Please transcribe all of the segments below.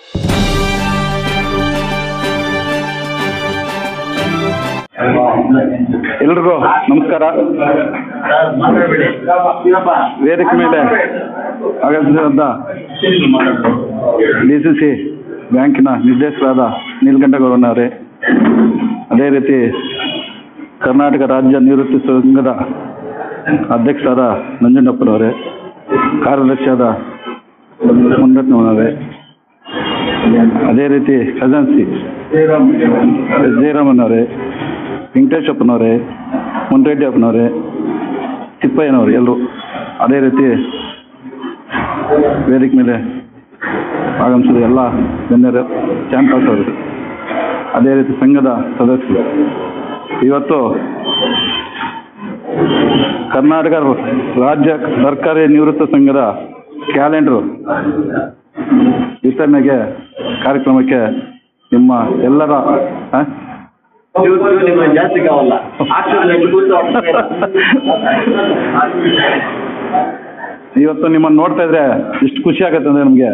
ಎಲ್ರಿಗೂ ನಮಸ್ಕಾರ ವೇದಿಕೆ ಮೇಲೆ ಆಗಮಿಸಿದಂಥ ಡಿ ಸಿ ಸಿ ಬ್ಯಾಂಕಿನ ನಿರ್ದೇಶಕರಾದ ನೀಲಕಂಠಗೌಡನವರೇ ಅದೇ ರೀತಿ ಕರ್ನಾಟಕ ರಾಜ್ಯ ನಿವೃತ್ತಿ ಸಂಘದ ಅಧ್ಯಕ್ಷರಾದ ನಂಜುಂಡಪ್ಪನವರೇ ಕಾರ್ಯದರ್ಶಿಯಾದ ಮುನ್ನತ್ನವರೇ ಅದೇ ರೀತಿ ಖಜಾನ್ಸಿ ಜಯರಾಮನವರೇ ವೆಂಕಟೇಶಪ್ಪನವರೇ ಮುನ್ರೆಡ್ಡಿ ಅಪ್ಪನವರೇ ತಿಪ್ಪಯ್ಯನವರು ಎಲ್ಲರೂ ಅದೇ ರೀತಿ ವೇದಿಕೆ ಮೇಲೆ ಆಗಮಿಸಿದ ಎಲ್ಲ ಗಣ್ಯರು ಚಾಂಪಾಸ್ ಅವರು ಅದೇ ರೀತಿ ಸಂಘದ ಸದಸ್ಯರು ಇವತ್ತು ಕರ್ನಾಟಕ ರಾಜ್ಯ ಸರ್ಕಾರಿ ನಿವೃತ್ತ ಸಂಘದ ಕ್ಯಾಲೆಂಡ್ರು ವಿತರಣೆಗೆ ಕಾರ್ಯಕ್ರಮಕ್ಕೆ ನಿಮ್ಮ ಎಲ್ಲರ ಆ? ಜಾಸ್ತಿ ಕಾವಲ್ಲ ಇವತ್ತು ನಿಮ್ಮನ್ನು ನೋಡ್ತಾ ಇದ್ರೆ ಇಷ್ಟು ಖುಷಿ ಆಗತ್ತೆ ಅಂದ್ರೆ ನಮಗೆ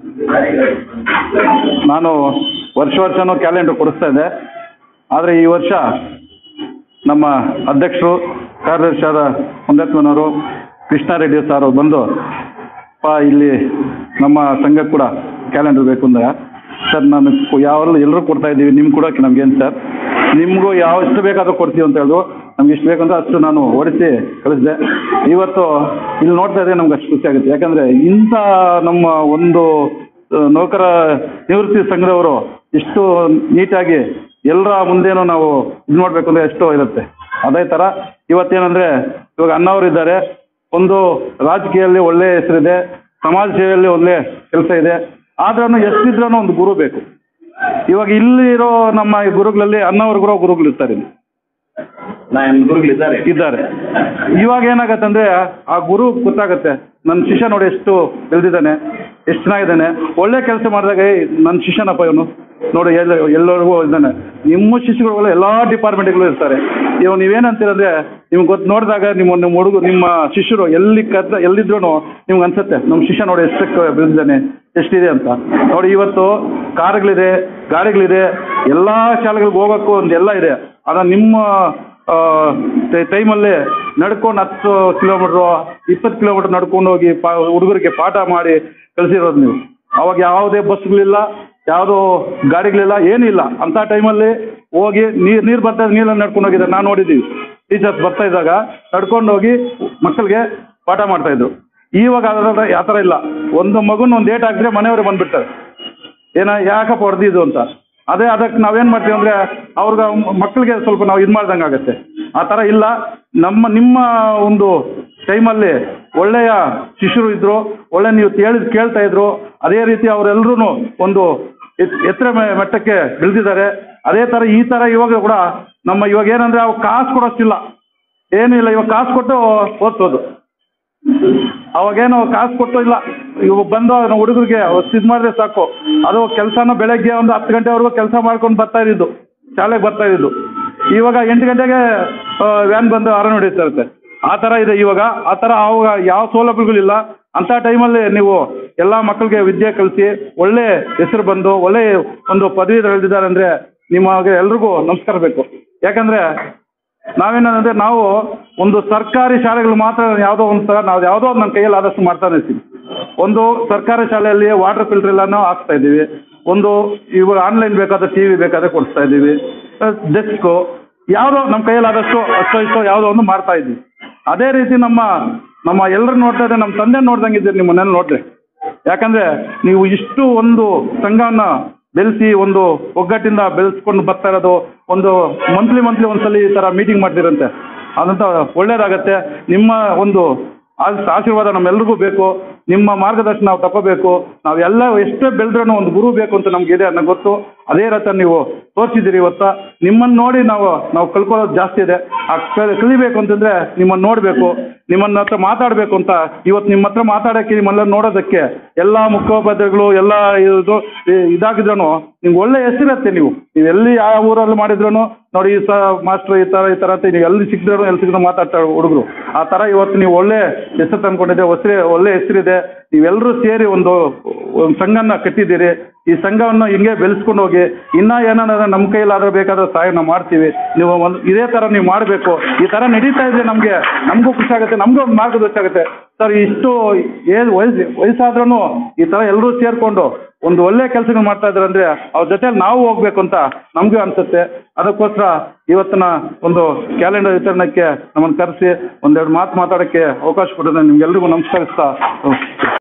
ನಾನು ವರ್ಷ ವರ್ಷನೂ ಕ್ಯಾಲೆಂಡರ್ ಕೊಡಿಸ್ತಾ ಇದ್ದೆ ಆದರೆ ಈ ವರ್ಷ ನಮ್ಮ ಅಧ್ಯಕ್ಷರು ಕಾರ್ಯದರ್ಶಿಯಾದ ಮುಂದತ್ಮನವರು ಕೃಷ್ಣಾರೆಡ್ಡಿ ಸಾರು ಬಂದು ಪಾ ಇಲ್ಲಿ ನಮ್ಮ ಸಂಘಕ್ಕೆ ಕೂಡ ಕ್ಯಾಲೆಂಡರ್ ಬೇಕು ಅಂದ್ರೆ ಸರ್ ನಾನು ಯಾವೆಲ್ಲ ಎಲ್ಲರೂ ಕೊಡ್ತಾ ಇದ್ದೀವಿ ನಿಮ್ಗೆ ಕೊಡೋಕೆ ನಮ್ಗೇನು ಸರ್ ನಿಮಗೂ ಯಾವ ಎಷ್ಟು ಬೇಕಾದ್ರೂ ಕೊಡ್ತೀವಿ ಅಂತ ಹೇಳಿದ್ರು ನಮ್ಗೆ ಇಷ್ಟು ಬೇಕಂದ್ರೆ ಅಷ್ಟು ನಾನು ಓಡಿಸಿ ಕಳಿಸಿದೆ ಇವತ್ತು ಇಲ್ಲಿ ನೋಡ್ತಾ ಇದ್ರೆ ನಮ್ಗೆ ಅಷ್ಟು ಖುಷಿ ಆಗುತ್ತೆ ಯಾಕಂದರೆ ಇಂಥ ನಮ್ಮ ಒಂದು ಆ, ನೌಕರ ನಿವೃತ್ತಿ ಸಂಘದವರು ಇಷ್ಟು ನೀಟಾಗಿ ಎಲ್ಲರ ಮುಂದೇನೂ ನಾವು ಇದು ಮಾಡಬೇಕು ಅಂದರೆ ಎಷ್ಟೋ ಇರುತ್ತೆ ಅದೇ ಥರ ಇವತ್ತೇನಂದರೆ ಇವಾಗ ಅಣ್ಣವರು ಇದ್ದಾರೆ ಒಂದು ರಾಜಕೀಯದಲ್ಲಿ ಒಳ್ಳೆ ಹೆಸರಿದೆ ಸಮಾಜ ಸೇವೆಯಲ್ಲಿ ಒಳ್ಳೆ ಕೆಲಸ ಇದೆ ಆದ್ರೂ ಎಷ್ಟಿದ್ರೂ ಒಂದು ಗುರು ಬೇಕು ಇವಾಗ ಇಲ್ಲಿರೋ ನಮ್ಮ ಈ ಗುರುಗಳಲ್ಲಿ ಅಣ್ಣವ್ರು ಕೂಡ ಗುರುಗಳು ಇರ್ತಾರೆ ಇಲ್ಲಿ ನಮ್ಮ ಗುರುಗಳಿದ್ದಾರೆ ಇದ್ದಾರೆ ಇವಾಗ ಏನಾಗತ್ತೆ ಅಂದ್ರೆ ಆ ಗುರು ಗೊತ್ತಾಗತ್ತೆ ನನ್ನ ಶಿಷ್ಯ ನೋಡಿ ಎಷ್ಟು ಬೆಳೆದಿದ್ದಾನೆ ಎಷ್ಟು ಚೆನ್ನಾಗಿದ್ದಾನೆ ಒಳ್ಳೆ ಕೆಲಸ ಮಾಡಿದಾಗ ಏಯ್, ನನ್ನ ಶಿಷ್ಯನಪ್ಪ ಇವನು ನೋಡಿ ಎಲ್ಲ ಎಲ್ಲರಿಗೂ ಇದ್ದಾನೆ ನಿಮ್ಮ ಶಿಷ್ಯಗಳು ಎಲ್ಲ ಡಿಪಾರ್ಟ್ಮೆಂಟ್ಗಳು ಇರ್ತಾರೆ ಇವಾಗ ನೀವೇನಂತೀರಂದ್ರೆ ನಿಮ್ಗೆ ಗೊತ್ತು ನೋಡಿದಾಗ ನಿಮ್ಮ ನಿಮ್ಮ ಹುಡುಗ ನಿಮ್ಮ ಶಿಷ್ಯರು ಎಲ್ಲಿ ಕದ್ದ ಎಲ್ಲಿದ್ರು ನಿಮ್ಗೆ ಅನ್ಸುತ್ತೆ ನಮ್ಮ ಶಿಷ್ಯ ನೋಡಿ ಎಷ್ಟಕ್ಕೆ ಬೆಳೆದಿದ್ದಾನೆ ಎಷ್ಟಿದೆ ಅಂತ ನೋಡಿ ಇವತ್ತು ಕಾರುಗಳಿದೆ ಗಾಡಿಗಳಿದೆ ಎಲ್ಲ ಶಾಲೆಗಳಿಗೆ ಹೋಗೋಕ್ಕೂ ಒಂದು ಎಲ್ಲ ಇದೆ ಆದರೆ ನಿಮ್ಮ ಟೈಮಲ್ಲಿ ನಡ್ಕೊಂಡು ಹತ್ತು ಕಿಲೋಮೀಟ್ರು ಇಪ್ಪತ್ತು ಕಿಲೋಮೀಟ್ರ್ ನಡ್ಕೊಂಡು ಹೋಗಿ ಪಾ ಹುಡುಗರಿಗೆ ಪಾಠ ಮಾಡಿ ಕಳಿಸಿರೋದು ನೀವು ಅವಾಗ ಯಾವುದೇ ಬಸ್ಗಳಿಲ್ಲ ಯಾವುದೋ ಗಾಡಿಗಳಿಲ್ಲ ಏನಿಲ್ಲ ಅಂಥ ಟೈಮಲ್ಲಿ ಹೋಗಿ ನೀರು ನೀರು ಬರ್ತಾ ನೀರಲ್ಲಿ ನಡ್ಕೊಂಡು ಹೋಗಿದ್ದಾರೆ ನಾವು ನೋಡಿದ್ದೀವಿ ಟೀಚರ್ಸ್ ಬರ್ತಾ ಇದ್ದಾಗ ನಡ್ಕೊಂಡು ಹೋಗಿ ಮಕ್ಕಳಿಗೆ ಪಾಠ ಮಾಡ್ತಾಯಿದ್ರು ಇವಾಗ ಅದರ ಆ ಥರ ಇಲ್ಲ ಒಂದು ಮಗುನ ಒಂದು ಏಟ್ ಹಾಕಿದ್ರೆ ಮನೆಯವರು ಬಂದುಬಿಡ್ತಾರೆ ಏನ ಯಾಕಪ್ಪ ಹೊಡೆದಿದ್ದು ಅಂತ ಅದೇ ಅದಕ್ಕೆ ನಾವೇನು ಮಾಡ್ತೀವಿ ಅಂದರೆ ಅವ್ರಿಗೆ ಮಕ್ಕಳಿಗೆ ಸ್ವಲ್ಪ ನಾವು ಇದು ಮಾಡ್ದಂಗೆ ಆಗುತ್ತೆ ಆ ಥರ ಇಲ್ಲ ನಮ್ಮ ನಿಮ್ಮ ಒಂದು ಟೈಮಲ್ಲಿ ಒಳ್ಳೆಯ ಶಿಷ್ಯರು ಇದ್ದರು ಒಳ್ಳೆ ನೀವು ಹೇಳಿದ್ ಕೇಳ್ತಾ ಇದ್ರು ಅದೇ ರೀತಿ ಅವರೆಲ್ಲರೂ ಒಂದು ಎತ್- ಎತ್ತರ ಮೆ- ಮಟ್ಟಕ್ಕೆ ಬೆಳೆದಿದ್ದಾರೆ ಅದೇ ಥರ ಈ ಥರ ಇವಾಗ ಕೂಡ ನಮ್ಮ ಇವಾಗ ಏನಂದರೆ ಅವು ಕಾಸು ಕೊಡೋಷ್ಟಿಲ್ಲ ಏನೂ ಇಲ್ಲ ಇವಾಗ ಕಾಸು ಕೊಟ್ಟು ಓದ್ಸೋದು ಅವಾಗೇನು ಕಾಸು ಕೊಟ್ಟು ಇಲ್ಲ ಇವಾಗ ಬಂದು ನಾವು ಹುಡುಗರಿಗೆ ಇದು ಮಾಡಿದ್ರೆ ಸಾಕು ಅದು ಕೆಲಸನ ಬೆಳಗ್ಗೆ ಒಂದು ಹತ್ತು ಗಂಟೆವರೆಗೂ ಕೆಲಸ ಮಾಡ್ಕೊಂಡು ಬರ್ತಾ ಇದ್ದಿದ್ದು ಶಾಲೆಗೆ ಬರ್ತಾ ಇದ್ದಿದ್ದು ಇವಾಗ ಎಂಟು ಗಂಟೆಗೆ ವ್ಯಾನ್ ಬಂದು ಆರನ್ ಹೊಡಿತಾ ಇರುತ್ತೆ ಆ ಥರ ಇದೆ ಇವಾಗ ಆ ಥರ ಅವಾಗ ಯಾವ ಸೌಲಭ್ಯಗಳಿಲ್ಲ ಅಂಥ ಟೈಮಲ್ಲಿ ನೀವು ಎಲ್ಲ ಮಕ್ಕಳಿಗೆ ವಿದ್ಯೆ ಕಲಿಸಿ ಒಳ್ಳೆ ಹೆಸರು ಬಂದು ಒಳ್ಳೆ ಒಂದು ಪದವಿ ಬೆಳೆದಿದ್ದಾರೆ ಅಂದರೆ ನಿಮಗೆ ಎಲ್ರಿಗೂ ನಮಸ್ಕಾರ ಬೇಕು ಯಾಕಂದರೆ ನಾವೇನಂದ್ರೆ ನಾವು ಒಂದು ಸರ್ಕಾರಿ ಶಾಲೆಗಳು ಮಾತ್ರ ಯಾವುದೋ ಒಂದು ಸಲ ನಾವು ಯಾವುದೋ ಒಂದು ನನ್ನ ಕೈಯಲ್ಲಿ ಆದಷ್ಟು ಮಾಡ್ತಾನೆ ಇರ್ತೀವಿ ಒಂದು ಸರ್ಕಾರಿ ಶಾಲೆಯಲ್ಲಿ ವಾಟರ್ ಫಿಲ್ಟರ್ ಎಲ್ಲನೂ ಹಾಕ್ಸ್ತಾ ಇದ್ದೀವಿ ಒಂದು ಇವಾಗ ಆನ್ಲೈನ್ ಬೇಕಾದ್ರೆ ಟಿ ವಿ ಬೇಕಾದ್ರೆ ಕೊಡಿಸ್ತಾ ಇದ್ದೀವಿ ಡೆಸ್ಕು ಯಾವುದೋ ನಮ್ಮ ಕೈಯಲ್ಲಿ ಆದಷ್ಟು ಅಷ್ಟೋ ಇಷ್ಟೋ ಯಾವುದೋ ಒಂದು ಮಾಡ್ತಾ ಇದ್ದೀವಿ ಅದೇ ರೀತಿ ನಮ್ಮ ನಮ್ಮ ಎಲ್ಲರೂ ನೋಡ್ತಾ ಇದ್ದರೆ ನಮ್ಮ ತಂದೆ ನೋಡ್ದಂಗೆ ಇದ್ದೀರಿ ನಿಮ್ಮ ಮನೇಲಿ ನೋಡ್ರಿ ಯಾಕಂದ್ರೆ ನೀವು ಇಷ್ಟು ಒಂದು ಸಂಘವನ್ನ ಬೆಳೆಸಿ ಒಂದು ಒಗ್ಗಟ್ಟಿಂದ ಬೆಳೆಸ್ಕೊಂಡು ಬರ್ತಾ ಇರೋದು ಒಂದು ಮಂತ್ಲಿ ಮಂತ್ಲಿ ಒಂದ್ಸಲಿ ಈ ಥರ ಮೀಟಿಂಗ್ ಮಾಡ್ತಿರಂತೆ ಅದಂತ ಒಳ್ಳೇದಾಗತ್ತೆ ನಿಮ್ಮ ಒಂದು ಆಶ್- ಆಶೀರ್ವಾದ ನಮ್ಮೆಲ್ರಿಗೂ ಬೇಕು ನಿಮ್ಮ ಮಾರ್ಗದರ್ಶನ ನಾವು ತಗೋಬೇಕು ನಾವೆಲ್ಲ ಎಷ್ಟೇ ಬೆಳೆದ್ರೂ ಒಂದು ಗುರು ಬೇಕು ಅಂತ ನಮಗಿದೆ ಅನ್ನೋ ಗೊತ್ತು ಅದೇ ರೀತಿ ನೀವು ತೋರಿಸಿದ್ದೀರಿ ಇವತ್ತು ನಿಮ್ಮನ್ನು ನೋಡಿ ನಾವು ನಾವು ಕಳ್ಕೊಳ್ಳೋದು ಜಾಸ್ತಿ ಇದೆ ಆ ಕ- ಕಲಿಬೇಕು ಅಂತಂದರೆ ನಿಮ್ಮನ್ನು ನೋಡಬೇಕು ನಿಮ್ಮನ್ನ ಹತ್ರ ಮಾತಾಡಬೇಕು ಅಂತ ಇವತ್ತು ನಿಮ್ಮ ಹತ್ರ ಮಾತಾಡೋಕ್ಕೆ ನಿಮ್ಮೆಲ್ಲ ನೋಡೋದಕ್ಕೆ ಎಲ್ಲ ಮುಖೋಪಾಧ್ಯಾಯಗಳು ಎಲ್ಲ ಇದು ಇದಾಗಿದ್ರೂ ನಿಮ್ಗೆ ಒಳ್ಳೆ ಹೆಸರಿರುತ್ತೆ ನೀವು ನೀವು ಎಲ್ಲಿ ಯಾವ ಊರಲ್ಲಿ ಮಾಡಿದ್ರೂ ನೋಡಿ ಈ ಸ ಮಾಸ್ಟ್ರು ಈ ಥರ ಈ ಥರ ಅಂತ ನೀವು ಎಲ್ಲಿ ಸಿಕ್ಕಿದ್ರು ಎಲ್ಲಿ ಸಿಕ್ಕಿದ್ರು ಮಾತಾಡ್ತಾರೆ ಹುಡುಗರು ಆ ಥರ ಇವತ್ತು ನೀವು ಒಳ್ಳೆ ಹೆಸರು ತಂದ್ಕೊಂಡಿದ್ದೆ ಹೊಸರೆ ಒಳ್ಳೆ ಹೆಸರಿದೆ ನೀವೆಲ್ಲರೂ ಸೇರಿ ಒಂದು ಒಂದು ಸಂಘನ ಕಟ್ಟಿದ್ದೀರಿ ಈ ಸಂಘವನ್ನು ಹಿಂಗೆ ಬೆಳೆಸ್ಕೊಂಡು ಹೋಗಿ ಇನ್ನೂ ಏನಾರ ನಮ್ಮ ಕೈಲಾದ್ರೆ ಬೇಕಾದ್ರೆ ಸಹಾಯ ನಾವು ಮಾಡ್ತೀವಿ ನೀವು ಒಂದು ಇದೇ ಥರ ನೀವು ಮಾಡಬೇಕು ಈ ಥರ ನಡೀತಾ ಇದ್ರೆ ನಮಗೆ ನಮಗೂ ಖುಷಿ ಆಗುತ್ತೆ ನಮಗೂ ಒಂದು ಮಾರ್ಗದರ್ಶನ ಆಗುತ್ತೆ ಸರ್ ಇಷ್ಟು ಏನು ವಯಸ್ಸು ವಯಸ್ಸಾದ್ರೂ ಈ ಥರ ಎಲ್ಲರೂ ಸೇರಿಕೊಂಡು ಒಂದು ಒಳ್ಳೆ ಕೆಲಸಗಳು ಮಾಡ್ತಾ ಇದ್ದಾರೆ ಅಂದರೆ ಅವ್ರ ಜೊತೆಲಿ ನಾವು ಹೋಗ್ಬೇಕು ಅಂತ ನಮಗೂ ಅನಿಸುತ್ತೆ ಅದಕ್ಕೋಸ್ಕರ ಇವತ್ತಿನ ಒಂದು ಕ್ಯಾಲೆಂಡರ್ ವಿತರಣೆಗೆ ನಮ್ಮನ್ನು ಕರೆಸಿ ಒಂದೆರಡು ಮಾತು ಮಾತಾಡೋಕ್ಕೆ ಅವಕಾಶ ಕೊಟ್ಟಿದ್ದೆ ನಿಮ್ಗೆಲ್ರಿಗೂ ನಮಸ್ಕರಿಸ್ತಾ